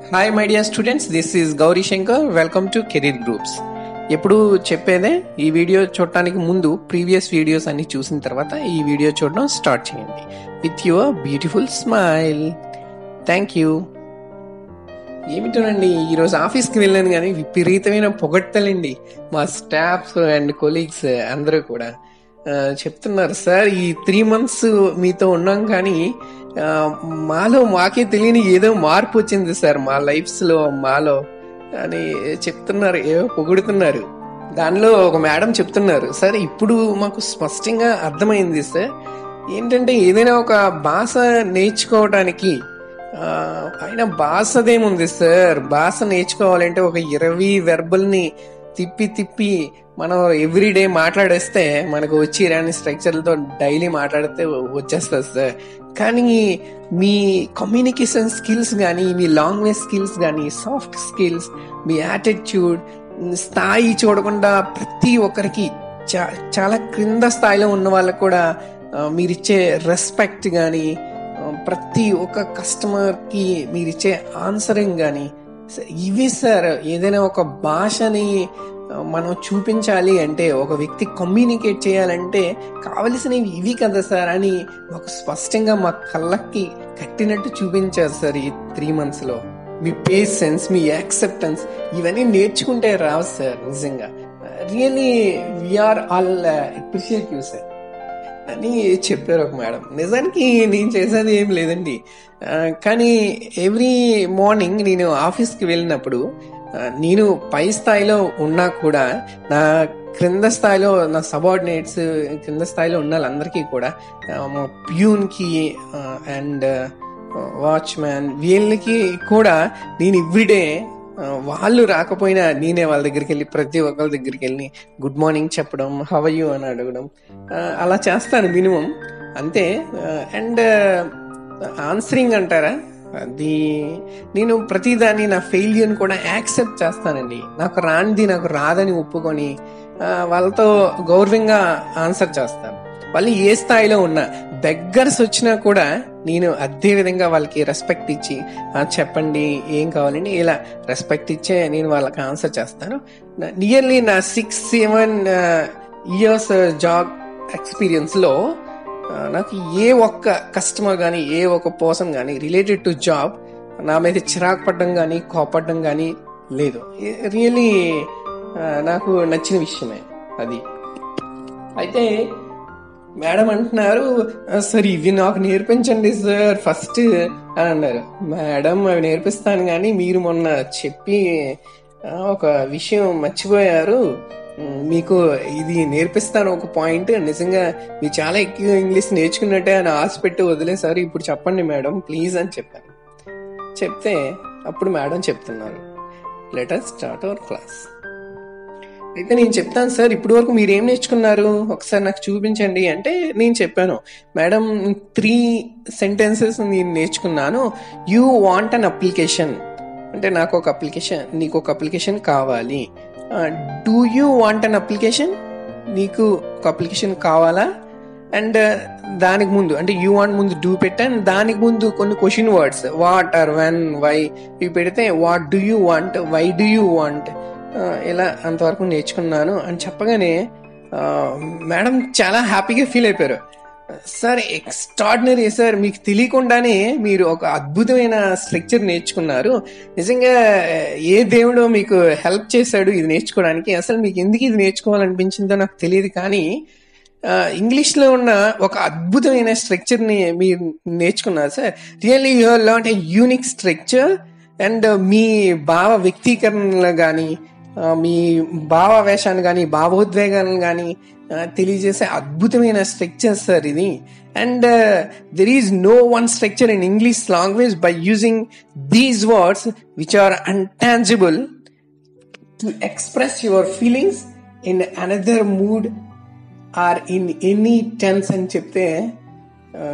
hi my dear students this is Gauri Shankar welcome to career groups ఎప్పుడు చెప్పేదే ఈ video చూడటానికి ముందు ప్రీవియస్ వీడియోస్ అన్ని చూసిన తర్వాత ఈ వీడియో చూడడం స్టార్ట్ చేయండి with your beautiful smile thank you ఏమిటోనండి ఈరోజు ఆఫీస్కి వెళ్ళాను కానీ విపరీతమైన పొగడ్తలండి మా స్టాఫ్ అండ్ కొలీగ్స్ అందరూ కూడా ఆ, చెప్తున్నారు సార్ ఈ త్రీ మంత్స్ మీతో ఉన్నాం కానీ ఆ, మాలో మాకే తెలియని ఏదో మార్పు వచ్చింది సార్ మా లైఫ్స్ లో మాలో అని చెప్తున్నారు ఏవో పొగుడుతున్నారు దానిలో ఒక మేడం చెప్తున్నారు సార్ ఇప్పుడు మాకు స్పష్టంగా అర్థమైంది సార్ ఏంటంటే ఏదైనా ఒక భాష నేర్చుకోవడానికి ఆ, అయినా భాషదేముంది సార్ భాష నేర్చుకోవాలంటే ఒక ఇరవై వెర్బల్ని తిప్పి తిప్పి మనం ఎవ్రీడే మాట్లాడేస్తే మనకు వచ్చి రాని స్ట్రక్చర్లతో డైలీ మాట్లాడితే వచ్చేస్తుంది సార్ కానీ మీ కమ్యూనికేషన్ స్కిల్స్ కానీ మీ లాంగ్వేజ్ స్కిల్స్ కానీ సాఫ్ట్ స్కిల్స్ మీ యాటిట్యూడ్ స్థాయి చూడకుండా ప్రతి ఒక్కరికి చా- చాలా క్రింద స్థాయిలో ఉన్న వాళ్ళకు కూడా ఆ, మీరిచ్చే రెస్పెక్ట్ కానీ ప్రతి ఒక్క కస్టమర్కి మీరిచ్చే ఆన్సరింగ్ కానీ ఇవి సార్ ఏదైనా ఒక భాషని ఆ, మనం చూపించాలి అంటే ఒక వ్యక్తి కమ్యూనికేట్ చేయాలంటే కావలసినవి ఇవి కదా సార్ అని మాకు స్పష్టంగా మా కళ్ళకి కట్టినట్టు చూపించారు సార్ ఈ త్రీ మంత్స్ లో మీ పేషెన్స్ మీ యాక్సెప్టెన్స్ ఇవన్నీ నేర్చుకుంటే రావు సార్ నిజంగా really we are all appreciate you sir అని చెప్పారు ఒక మేడం నిజానికి నేను చేసేది ఏం లేదండి ఆ, కానీ ఎవ్రీ మార్నింగ్ నేను ఆఫీస్కి వెళ్ళినప్పుడు ఆ, నేను పై స్థాయిలో ఉన్నా కూడా నా క్రింద స్థాయిలో నా సబార్డినేట్స్ క్రింద స్థాయిలో ఉన్న వాళ్ళందరికీ కూడా ఆ, మా ప్యూన్కి అండ్ వాచ్మ్యాన్ వీళ్ళకి కూడా నేను ఎవ్రీడే వాళ్ళు రాకపోయినా నేనే వాళ్ళ దగ్గరికి వెళ్ళి ప్రతి ఒక్కరి దగ్గరికి వెళ్ళి గుడ్ మార్నింగ్ చెప్పడం హవ్ యూ అని అడగడం ఆ, అలా చేస్తాను మినిమం అంతే అండ్ ఆన్సరింగ్ అంటారా అది నేను ప్రతిదాన్ని నా ఫెయిల్యూర్ని కూడా యాక్సెప్ట్ చేస్తానండి నాకు రానిది నాకు రాదని ఒప్పుకొని ఆ, వాళ్ళతో గౌరవంగా ఆన్సర్ చేస్తాను వాళ్ళు ఏ స్థాయిలో ఉన్నా బెగ్గర్స్ వచ్చినా కూడా నేను అదే విధంగా వాళ్ళకి రెస్పెక్ట్ ఇచ్చి "ఆ, చెప్పండి ఏం కావాలండి ఇలా రెస్పెక్ట్ ఇచ్చే నేను వాళ్ళకి ఆన్సర్ చేస్తాను నియర్లీ నా six seven years job experience లో ఆ, నాకు ఏ ఒక్క కస్టమర్ కానీ ఏ ఒక్క పర్సన్ కానీ రిలేటెడ్ టు జాబ్ నా మీద చిరాకు పడడం కానీ కోపడడం కానీ లేదు రియలీ నాకు నచ్చిన విషయమే అది అయితే మేడం అంటున్నారు "ఆ, సార్ ఇవి నాకు నేర్పించండి సార్ ఫస్ట్ అని అన్నారు మేడం అవి నేర్పిస్తాను కానీ మీరు మొన్న చెప్పి ఆ, ఒక విషయం మర్చిపోయారు ఉమ్, మీకు ఇది నేర్పిస్తాను ఒక పాయింట్ నిజంగా మీరు చాలా ఎక్కువ ఇంగ్లీష్ నేర్చుకున్నట్టే అని ఆశ పెట్టి వదిలేసారు ఇప్పుడు చెప్పండి మేడం ప్లీజ్ అని చెప్పాను చెప్తే అప్పుడు మేడం చెప్తున్నారు లెటర్ స్టార్ట్ అవర్ క్లాస్ అయితే నేను చెప్తాను సార్ ఇప్పటి వరకు మీరు ఏం నేర్చుకున్నారు ఒకసారి నాకు చూపించండి అంటే నేను చెప్పాను మేడం త్రీ సెంటెన్సెస్ నేను నేర్చుకున్నాను యూ వాంట్ అన్ అప్లికేషన్ అంటే నాకు ఒక అప్లికేషన్ నీకు ఒక అప్లికేషన్ కావాలి do you want an application నీకు ఒక అప్లికేషన్ కావాలా అండ్ దానికి ముందు అంటే యూ వాంట్ ముందు డూ పెట్టాను దానికి ముందు కొన్ని question words what are when why ఇవి పెడితే what do you want why do you want ఇలా అంతవరకు నేర్చుకున్నాను అని చెప్పగానే ఆ, మేడం చాలా హ్యాపీగా ఫీల్ అయిపోయారు సార్ ఎక్స్ట్రాడినరీ సార్ మీకు తెలియకుండానే మీరు ఒక అద్భుతమైన స్ట్రక్చర్ నేర్చుకున్నారు నిజంగా ఏ దేవుడో మీకు హెల్ప్ చేశాడు ఇది నేర్చుకోవడానికి అసలు మీకు ఎందుకు ఇది నేర్చుకోవాలనిపించిందో నాకు తెలియదు కానీ ఇంగ్లీష్ లో ఉన్న ఒక అద్భుతమైన స్ట్రక్చర్ ని మీరు నేర్చుకున్నారు sir really you learn a unique structure and మీ భావ వ్యక్తీకరణలు కానీ మీ భావావేశాన్ని కానీ భావోద్వేగాలను కానీ తెలియజేసే అద్భుతమైన స్ట్రక్చర్ సార్ ఇది and there is no one structure in English language by using these words which are intangible to express your feelings in another mood or in any tense అని చెప్తే ఆ,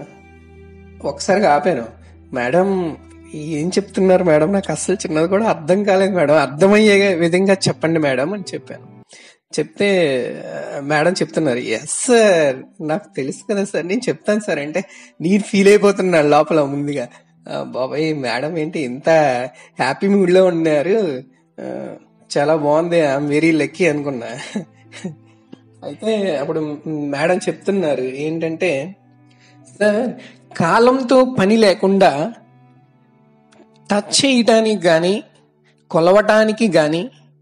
ఒకసారిగా ఆపాను మేడం ఏం చెప్తున్నారు మేడం నాకు అస్సలు చిన్నది కూడా అర్థం కాలేదు మేడం అర్థమయ్యే విధంగా చెప్పండి మేడం అని చెప్పాను చెప్తే ఆ, మేడం చెప్తున్నారు ఎస్ సార్ నాకు తెలుసు కదా సార్ నేను చెప్తాను సార్ అంటే నేను ఫీల్ అయిపోతున్నాను లోపల ముందుగా "ఆ, బాబాయ్ మేడం ఏంటి ఇంత హ్యాపీ మూడ్ లో ఉన్నారు ఆ, చాలా బాగుంది ఐఎమ్ వెరీ లక్కీ అనుకున్నా అయితే అప్పుడు మేడం చెప్తున్నారు ఏంటంటే సార్ కాలంతో పని లేకుండా టచ్ చేయటానికి కానీ కొలవటానికి కానీ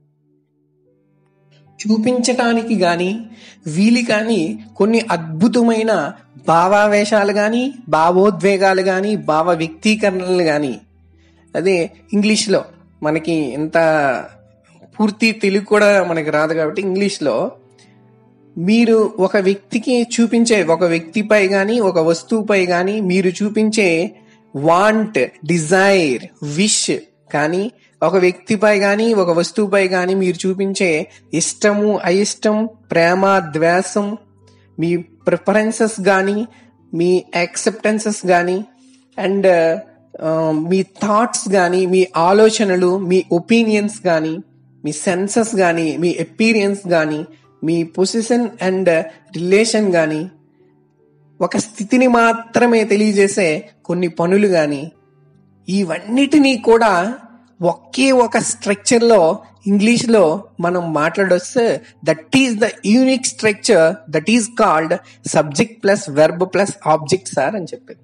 చూపించటానికి గాని వీలు కానీ కొన్ని అద్భుతమైన భావావేశాలు కానీ భావోద్వేగాలు కానీ భావ వ్యక్తీకరణలు కానీ అదే ఇంగ్లీష్లో మనకి ఇంత పూర్తి తెలుగు కూడా మనకి రాదు కాబట్టి ఇంగ్లీష్లో మీరు ఒక వ్యక్తికి చూపించే ఒక వ్యక్తిపై కానీ ఒక వస్తువుపై కానీ మీరు చూపించే వాంట్ డిజైర్ విష్ కానీ ఒక వ్యక్తిపై కానీ ఒక వస్తువుపై కానీ మీరు చూపించే ఇష్టము అయిష్టం ప్రేమ ద్వేషం మీ ప్రిఫరెన్సెస్ కానీ మీ యాక్సెప్టెన్సెస్ కానీ అండ్ మీ థాట్స్ కానీ మీ ఆలోచనలు మీ ఒపీనియన్స్ కానీ మీ సెన్సెస్ కానీ మీ ఎపీరియన్స్ కానీ మీ పొజిషన్ అండ్ రిలేషన్ కానీ ఒక స్థితిని మాత్రమే తెలియజేసే కొన్ని పనులు కానీ ఇవన్నిటినీ కూడా ఒకే ఒక స్ట్రక్చర్ లో ఇంగ్లీష్ లో మనం మాట్లాడొస్తే that is the unique structure that is called subject plus verb plus object sir అని చెప్పారు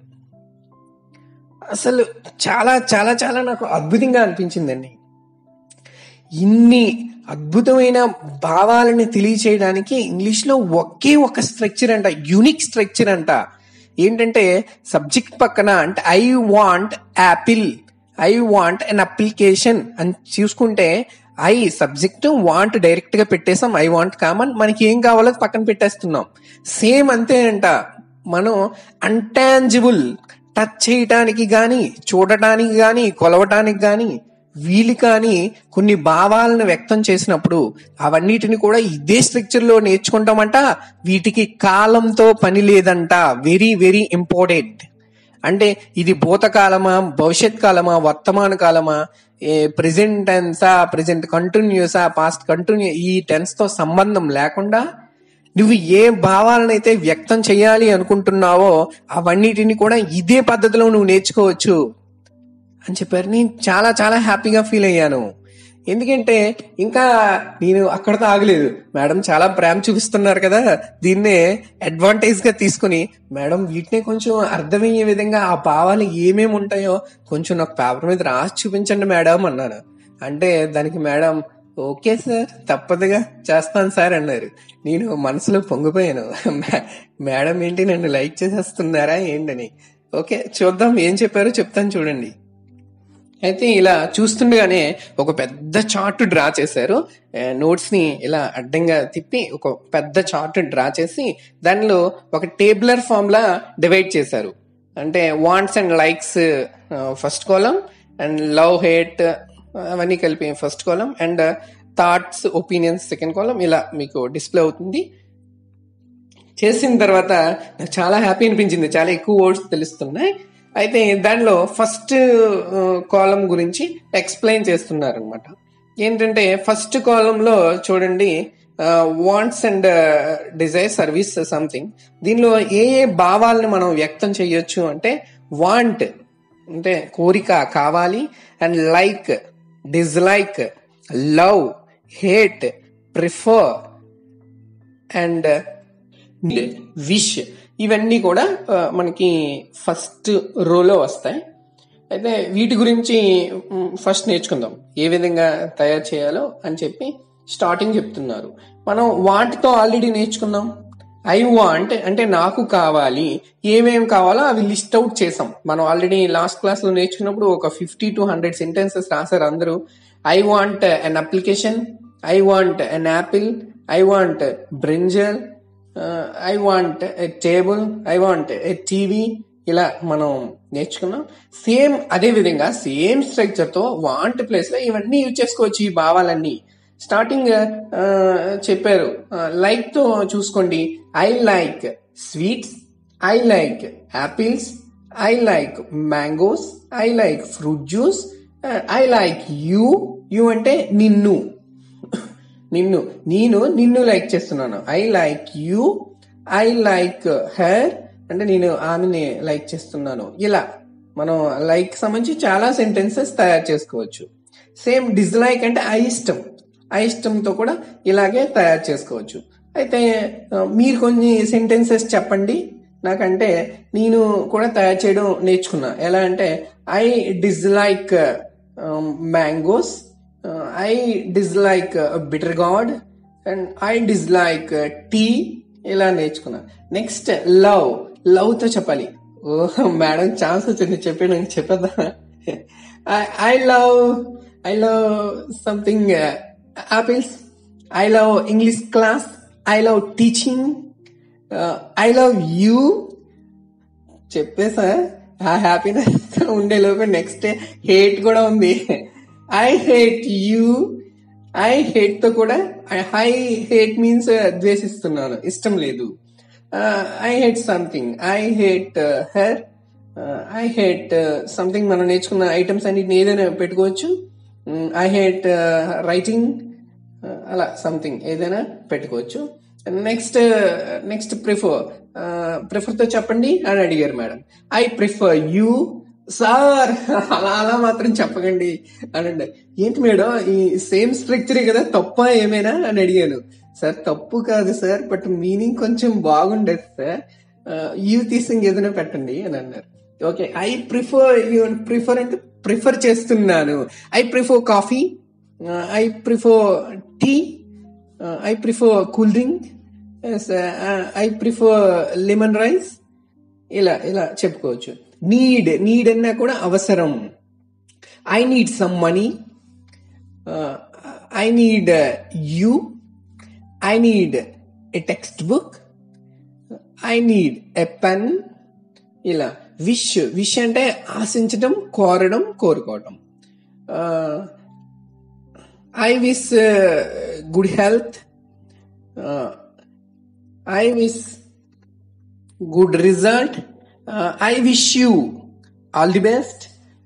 అసలు చాలా చాలా చాలా నాకు అద్భుతంగా అనిపించిందండి ఇన్ని అద్భుతమైన భావాలని తెలియచేయడానికి ఇంగ్లీష్ లో ఒకే ఒక స్ట్రక్చర్ అంట యూనిక్ స్ట్రక్చర్ అంట ఏంటంటే సబ్జెక్ట్ పక్కన అంటే I want apple I want an application అని చూసుకుంటే ఐ సబ్జెక్ట్ వాంట్ డైరెక్ట్ గా పెట్టేసాం ఐ వాంట్ కామన్ మనకి ఏం కావాలో అది పక్కన పెట్టేస్తున్నాం సేమ్ అంతే అంట మనం అంటాంజిబుల్ టచ్ చేయటానికి గాని చూడటానికి గాని కొలవటానికి గాని వీలు కానీ కొన్ని భావాలను వ్యక్తం చేసినప్పుడు అవన్నిటిని కూడా ఇదే స్ట్రక్చర్ లో నేర్చుకుంటామంట వీటికి కాలంతో పని లేదంట వెరీ వెరీ ఇంపార్టెంట్ అంటే ఇది భూతకాలమా భవిష్యత్ కాలమా వర్తమాన కాలమా ప్రెసెంట్ టెన్సా ప్రెసెంట్ కంటిన్యూసా పాస్ట్ కంటిన్యూ ఈ టెన్స్ తో సంబంధం లేకుండా నువ్వు ఏ భావాలనైతే వ్యక్తం చేయాలి అనుకుంటున్నావో అవన్నిటిని కూడా ఇదే పద్ధతిలో నువ్వు నేర్చుకోవచ్చు అని చెప్పారు నేను చాలా చాలా హ్యాపీగా ఫీల్ అయ్యాను ఎందుకంటే ఇంకా నేను అక్కడతో ఆగలేదు మేడం చాలా ప్రేమ చూపిస్తున్నారు కదా దీన్నే అడ్వాంటేజ్ గా తీసుకుని మేడం వీటినే కొంచెం అర్థమయ్యే విధంగా ఆ భావాలు ఏమేమి ఉంటాయో కొంచెం నాకు పేపర్ మీద రాసి చూపించండి మేడం అన్నాను అంటే దానికి మేడం ఓకే సార్ తప్పదుగా చేస్తాను సార్ అన్నారు నేను మనసులో పొంగిపోయాను మే- మేడం ఏంటి నన్ను లైక్ చేసేస్తున్నారా ఏంటని ఓకే చూద్దాం ఏం చెప్పారో చెప్తాను చూడండి అయితే ఇలా చూస్తుండగానే ఒక పెద్ద చార్ట్ డ్రా చేశారు నోట్స్ ని ఇలా అడ్డంగా తిప్పి ఒక పెద్ద చార్ట్ డ్రా చేసి దానిలో ఒక టేబులర్ ఫామ్ లా డివైడ్ చేశారు అంటే వాంట్స్ అండ్ లైక్స్ ఫస్ట్ కాలం అండ్ లవ్ హేట్ అవన్నీ కలిపి ఫస్ట్ కాలం అండ్ థాట్స్ ఒపీనియన్స్ సెకండ్ కాలం ఇలా మీకు డిస్ప్లే అవుతుంది చేసిన తర్వాత నాకు చాలా హ్యాపీ అనిపించింది చాలా ఎక్కువ వర్డ్స్ తెలుస్తున్నాయి అయితే దానిలో ఫస్ట్ కాలం గురించి ఎక్స్ప్లెయిన్ చేస్తున్నారు అనమాట ఏంటంటే ఫస్ట్ కాలంలో చూడండి wants and desire service something దీనిలో ఏ ఏ భావాలని మనం వ్యక్తం చేయొచ్చు అంటే వాంట్ అంటే కోరిక కావాలి and like dislike love hate prefer and wish ఇవన్నీ కూడా ఆ, మనకి ఫస్ట్ రోలో వస్తాయి అయితే వీటి గురించి ఫస్ట్ నేర్చుకుందాం ఏ విధంగా తయారు చేయాలో అని చెప్పి స్టార్టింగ్ చెప్తున్నారు మనం వాటితో ఆల్రెడీ నేర్చుకున్నాం ఐ వాంట్ అంటే నాకు కావాలి ఏమేం కావాలో అవి లిస్ట్ అవుట్ చేసాం మనం ఆల్రెడీ లాస్ట్ క్లాస్ లో నేర్చుకున్నప్పుడు ఒక ఫిఫ్టీ టు హండ్రెడ్ సెంటెన్సెస్ రాశారు అందరూ I want an application I want an apple I want brinjal I want a table I want a TV ఇలా మనం నేర్చుకున్నాం సేమ్ అదే విధంగా సేమ్ స్ట్రక్చర్ తో వాంట్ ప్లేస్ లో ఇవన్నీ యూజ్ చేసుకోవచ్చు ఈ భావాలన్నీ స్టార్టింగ్ చెప్పారు లైక్ తో చూసుకోండి I like sweets I like apples I like mangoes I like fruit juice I like you you అంటే నిన్ను నిన్ను నేను నిన్ను లైక్ చేస్తున్నాను I like you I like her అంటే నేను ఆమెని లైక్ చేస్తున్నాను ఇలా మనం లైక్ సంబంధించి చాలా సెంటెన్సెస్ తయారు చేసుకోవచ్చు సేమ్ డిస్లైక్ అంటే అయిష్టం అయిష్టంతో కూడా ఇలాగే తయారు చేసుకోవచ్చు అయితే ఆ, మీరు కొన్ని సెంటెన్సెస్ చెప్పండి నాకంటే నేను కూడా తయారు చేయడం నేర్చుకున్నా ఎలా అంటే I dislike mangoes I dislike bitter gourd and I dislike tea ఇలా నేర్చుకున్నా నెక్స్ట్ లవ్ లవ్ తో చెప్పాలి ఓ మేడం ఛాన్స్ వచ్చింది చెప్పి నాకు చెప్పేద్దా I love I love something apples I love English class I love teaching I love you చెప్పేసా ఆ హ్యాపీనెస్ ఉండే లోపు నెక్స్ట్ హేట్ కూడా ఉంది I hate you I hate తో కూడా ఐ హేట్ మీన్స్ ద్వేషిస్తున్నాను ఇష్టం లేదు I hate something I hate her I hate something మనం నేర్చుకున్న ఐటమ్స్ అన్నిటిని ఏదైనా పెట్టుకోవచ్చు ఐ హేట్ రైటింగ్ అలా సంథింగ్ ఏదైనా పెట్టుకోవచ్చు నెక్స్ట్ నెక్స్ట్ ప్రిఫర్ ప్రిఫర్ తో చెప్పండి అని అడిగారు madam I prefer you sir అలా అలా మాత్రం చెప్పకండి అనండి ఏంటి మేడం ఈ సేమ్ స్ట్రక్చరే కదా తప్ప ఏమైనా అని అడిగాను సార్ తప్పు కాదు సార్ బట్ మీనింగ్ కొంచెం బాగుండేది సార్ యూ తీసి ఏదైనా పెట్టండి అని అన్నారు okay I prefer you prefer అంటే ప్రిఫర్ చేస్తున్నాను I prefer coffee I prefer tea I prefer cool drink I prefer lemon rice ఇలా ఇలా చెప్పుకోవచ్చు నీడ్ నీడ్ అన్నా కూడా అవసరం I need some money I need you I need a textbook I need a pen ఇలా wish wish అంటే ఆశించడం కోరడం కోరుకోవడం I wish good health I wish good result I wish you all the best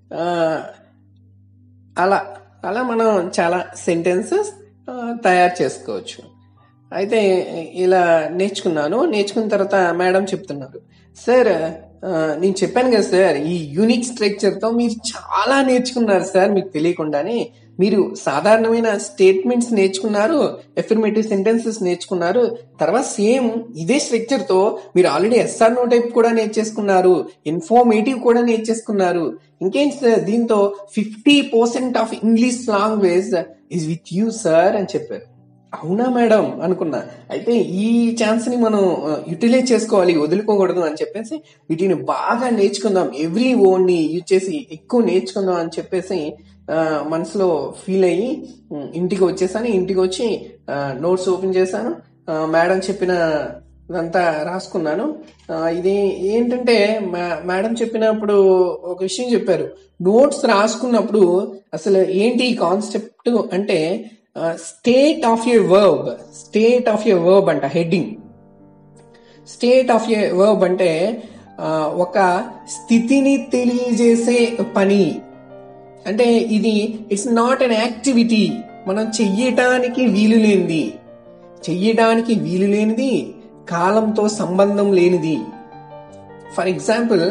అలా అలా మనం చాలా sentences తయారు చేసుకోవచ్చు అయితే ఇలా నేర్చుకున్నాను నేర్చుకున్న తర్వాత మేడం చెప్తున్నారు సార్ ఆ, నేను చెప్పాను కదా సార్ ఈ యూనిక్ స్ట్రక్చర్ తో మీరు చాలా నేర్చుకున్నారు సార్ మీకు తెలియకుండానే మీరు సాధారణమైన స్టేట్మెంట్స్ నేర్చుకున్నారు ఎఫర్మేటివ్ సెంటెన్సెస్ నేర్చుకున్నారు తర్వాత సేమ్ ఇదే స్ట్రక్చర్ తో మీరు ఆల్రెడీ ఎస్ఆర్ నో టైప్ కూడా నేర్చేసుకున్నారు ఇన్ఫార్మేటివ్ కూడా నేర్చేసుకున్నారు ఇంకేంటి సార్ దీంతో fifty percent of English language is with you sir అని చెప్పారు అవునా మేడం అనుకున్నా అయితే ఈ ఛాన్స్ ని మనం యూటిలైజ్ చేసుకోవాలి వదులుకోకూడదు అని చెప్పేసి వీటిని బాగా నేర్చుకుందాం ఎవ్రీ వర్డ్ ని యూజ్ చేసి ఎక్కువ నేర్చుకుందాం అని చెప్పేసి ఆ, మనసులో ఫీల్ అయ్యి ఉమ్, ఇంటికి వచ్చేసాను ఇంటికి వచ్చి నోట్స్ ఓపెన్ చేశాను ఆ, మేడం చెప్పిన ఇదంతా రాసుకున్నాను ఆ, ఇది ఏంటంటే మా- మేడం చెప్పినప్పుడు ఒక విషయం చెప్పారు నోట్స్ రాసుకున్నప్పుడు అసలు ఏంటి ఈ కాన్సెప్ట్ అంటే state of a verb state of a verb అంట heading state of a verb అంటే ఆ, ఒక స్థితిని తెలియజేసే పని అంటే ఇది ఇట్స్ నాట్ అన్ యాక్టివిటీ మనం చెయ్యటానికి వీలు లేనిది చెయ్యడానికి వీలు లేనిది కాలంతో సంబంధం లేనిది for example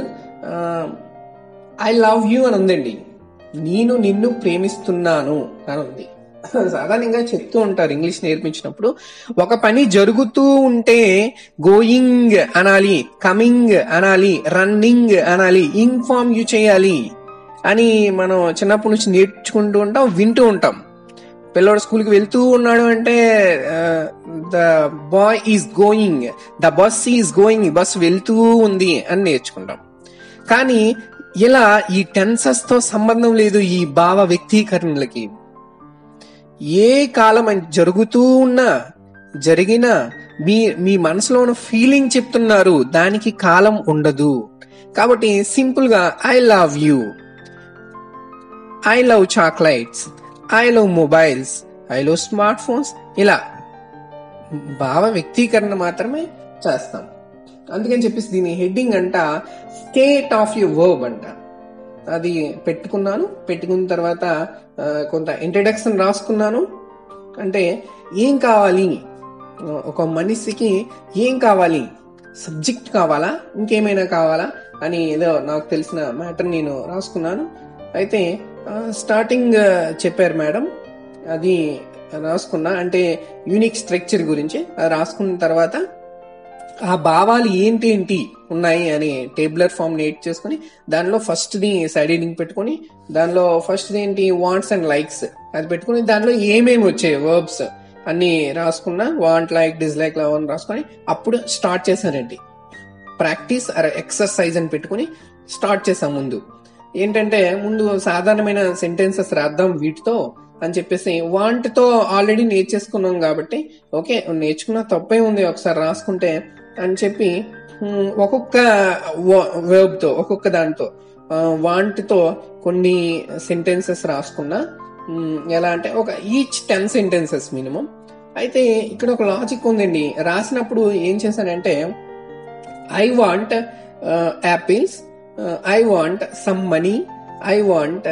I love you అని ఉందండి నేను నిన్ను ప్రేమిస్తున్నాను అని ఉంది సాధారణంగా చెప్తూ ఉంటారు ఇంగ్లీష్ నేర్పించినప్పుడు ఒక పని జరుగుతూ ఉంటే గోయింగ్ అనాలి కమింగ్ అనాలి రన్నింగ్ అనాలి ఇన్ఫార్మ్ యూ చేయాలి అని మనం చిన్నప్పటి నుంచి నేర్చుకుంటూ ఉంటాం వింటూ ఉంటాం పిల్లోడు స్కూల్కి వెళ్తూ ఉన్నాడు అంటే the boy is going the bus is going bus వెళ్తూ ఉంది అని నేర్చుకుంటాం కానీ ఇలా ఈ టెన్సెస్ తో సంబంధం లేదు ఈ భావ వ్యక్తీకరణలకి ఏ కాలం అని జరుగుతూ ఉన్నా జరిగినా మీ మీ మనసులో ఉన్న ఫీలింగ్ చెప్తున్నారు దానికి కాలం ఉండదు కాబట్టి సింపుల్ గా I love you I love chocolates I love mobiles I love smartphones ఇలా భావ వ్యక్తీకరణ మాత్రమే చేస్తాం అందుకని చెప్పేసి దీని హెడ్డింగ్ అంట స్టేట్ ఆఫ్ యూ వర్బ్ అంట అది పెట్టుకున్నాను పెట్టుకున్న తర్వాత ఆ, కొంత ఇంట్రడక్షన్ రాసుకున్నాను అంటే ఏం కావాలి ఒక మనిషికి ఏం కావాలి సబ్జెక్ట్ కావాలా ఇంకేమైనా కావాలా అని ఏదో నాకు తెలిసిన మ్యాటర్ నేను రాసుకున్నాను అయితే స్టార్టింగ్ చెప్పారు మేడం అది రాసుకున్నా అంటే యూనిక్ స్ట్రక్చర్ గురించి అది రాసుకున్న తర్వాత ఆ భావాలు ఏంటి ఏంటి ఉన్నాయి అని టేబులర్ ఫామ్ నేట్ చేసుకుని దానిలో ఫస్ట్ ది సైడ్ హెడింగ్ పెట్టుకుని దానిలో ఫస్ట్ ఏంటి వాంట్స్ అండ్ లైక్స్ అది పెట్టుకుని దానిలో ఏమేమి వచ్చాయి వర్బ్స్ అన్ని రాసుకున్నా వాంట్ లైక్ డిస్లైక్ లవ్ అని రాసుకొని అప్పుడు స్టార్ట్ చేశానండి ప్రాక్టీస్ ఆర్ ఎక్సర్సైజ్ అని పెట్టుకుని స్టార్ట్ చేసాం ముందు ఏంటంటే ముందు సాధారణమైన సెంటెన్సెస్ రాద్దాం వీటితో అని చెప్పేసి వాంట్ తో ఆల్రెడీ నేర్చేసుకున్నాం కాబట్టి ఓకే నేర్చుకున్న తప్పే ఉంది ఒకసారి రాసుకుంటే అని చెప్పి ఉమ్, ఒక్కొక్క వర్బ్ తో ఒక్కొక్క దాంతో వాంట్ తో కొన్ని సెంటెన్సెస్ రాసుకున్నా ఉమ్, ఎలా అంటే ఒక ఈచ్ టెన్ సెంటెన్సెస్ మినిమం అయితే ఇక్కడ ఒక లాజిక్ ఉందండి రాసినప్పుడు ఏం చేశానంటే I want apples I want some money I want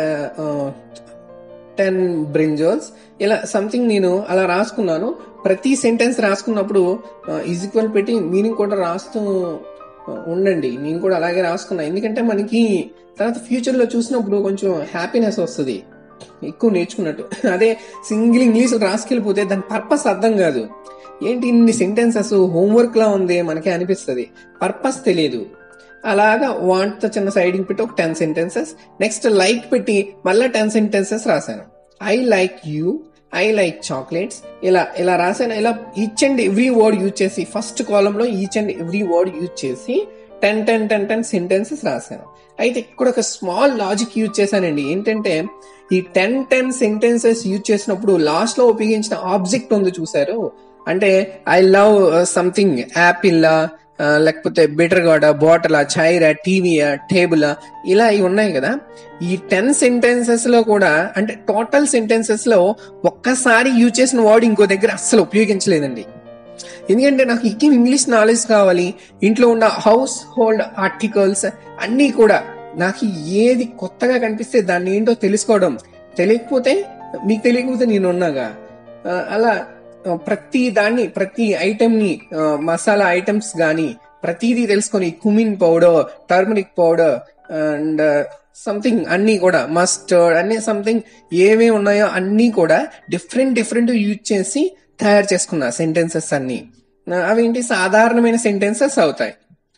ten brinjals ఇలా సంథింగ్ నేను అలా రాసుకున్నాను ప్రతి సెంటెన్స్ రాసుకున్నప్పుడు ఈజ్ ఈక్వల్ పెట్టి మీనింగ్ కూడా రాస్తూ ఆ, ఉండండి నేను కూడా అలాగే రాసుకున్నా ఎందుకంటే మనకి తర్వాత ఫ్యూచర్ లో చూసినప్పుడు కొంచెం హ్యాపీనెస్ వస్తుంది ఎక్కువ నేర్చుకున్నట్టు అదే సింగిల్ ఇంగ్లీష్ రాసుకెళ్ళిపోతే దాని పర్పస్ అర్థం కాదు ఏంటి ఇన్ని సెంటెన్సెస్ హోంవర్క్ లా ఉంది మనకి అనిపిస్తుంది పర్పస్ తెలియదు అలాగా వాంట్ తో చిన్న సైడింగ్ పెట్టి ఒక టెన్ సెంటెన్సెస్ నెక్స్ట్ లైక్ పెట్టి మళ్ళీ టెన్ సెంటెన్సెస్ రాశాను I like you I like chocolates ఇలా ఇలా రాశాను ఇలా each and every word use చేసి ఫస్ట్ కాలం లో each and every word use చేసి ten ten ten ten sentences రాశాను అయితే ఇక్కడ ఒక స్మాల్ లాజిక్ యూజ్ చేశానండి ఏంటంటే ఈ టెన్ టెన్ సెంటెన్సెస్ యూజ్ చేసినప్పుడు లాస్ట్ లో ఉపయోగించిన ఆబ్జెక్ట్ ఉంది చూసారు అంటే ఐ లవ్ సంథింగ్ యాపిల్ లేకపోతే బెటర్ గాడ బాటిల్ చైరా టీవీయా టేబుల్ ఇలా ఇవి ఉన్నాయి కదా ఈ టెన్ సెంటెన్సెస్ లో కూడా అంటే టోటల్ సెంటెన్సెస్ లో ఒక్కసారి యూజ్ చేసిన వర్డ్ ఇంకో దగ్గర అస్సలు ఉపయోగించలేదండి ఎందుకంటే నాకు ఇక్కి ఇంగ్లీష్ నాలెడ్జ్ కావాలి ఇంట్లో ఉన్న హౌస్ హోల్డ్ ఆర్టికల్స్ అన్నీ కూడా నాకు ఏది కొత్తగా కనిపిస్తే దాన్ని ఏంటో తెలుసుకోవడం తెలియకపోతే మీకు తెలియకపోతే నేను ఉన్నాగా ఆ, అలా ఆ, ప్రతి దాన్ని ప్రతి ఐటెం ని ఆ, మసాలా ఐటమ్స్ గాని ప్రతిదీ తెలుసుకొని cumin powder turmeric powder and something అన్ని కూడా మస్టర్డ్ అన్ని సంథింగ్ ఏమేమి ఉన్నాయో అన్ని కూడా డిఫరెంట్ డిఫరెంట్ యూజ్ చేసి తయారు చేసుకున్నా సెంటెన్సెస్ అన్ని ఆ, అవేంటి సాధారణమైన సెంటెన్సెస్ అవుతాయి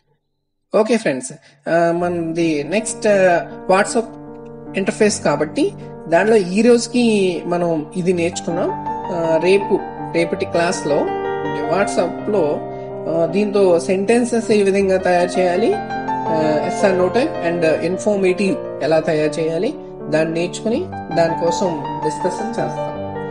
ఓకే ఫ్రెండ్స్ మనది నెక్స్ట్ వాట్సాప్ ఇంటర్ఫేస్ కాబట్టి దానిలో ఈ రోజుకి మనం ఇది నేర్చుకున్నాం ఆ, రేపు రేపటి క్లాస్ లో వాట్సాప్ లో ఆ, దీంతో సెంటెన్సెస్ ఏ విధంగా తయారు చేయాలి ఎస్ఆర్ నోట్ అండ్ ఇన్ఫర్మేటివ్ ఎలా తయారు చేయాలి దాన్ని నేర్చుకుని దానికోసం డిస్కషన్ చేస్తాం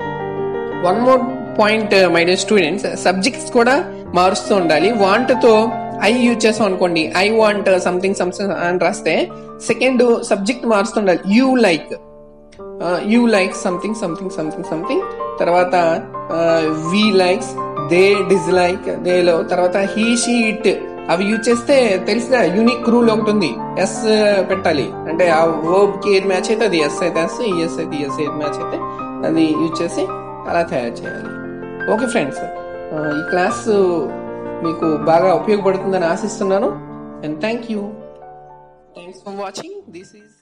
one more point my dear students subjects కూడా మారుస్తూ ఉండాలి వాంట్ తో ఐ యూజ్ చేసాం అనుకోండి ఐ వాంట్ సంథింగ్ సంథింగ్ అని రాస్తే సెకండ్ సబ్జెక్ట్ మారుస్తుండాలి you like you like something something something something తర్వాత వి లైక్స్ దే డిస్లైక్ దేలో తర్వాత హీ షీ ఇట్ అవి యూజ్ చేస్తే తెలుసుగా యూనిక్ రూల్ ఒకటి ఉంది ఎస్ పెట్టాలి అంటే ఆ వర్బ్ కి ఏది మ్యాచ్ అయితే అది ఎస్ అయితే ఎస్ ఈఎస్ అయితే ఎస్ ఏది మ్యాచ్ అయితే అది యూజ్ చేసి అలా తయారు చేయాలి ఓకే ఫ్రెండ్స్ ఈ క్లాస్ మీకు బాగా ఉపయోగపడుతుందని ఆశిస్తున్నాను and thank you thanks for watching this is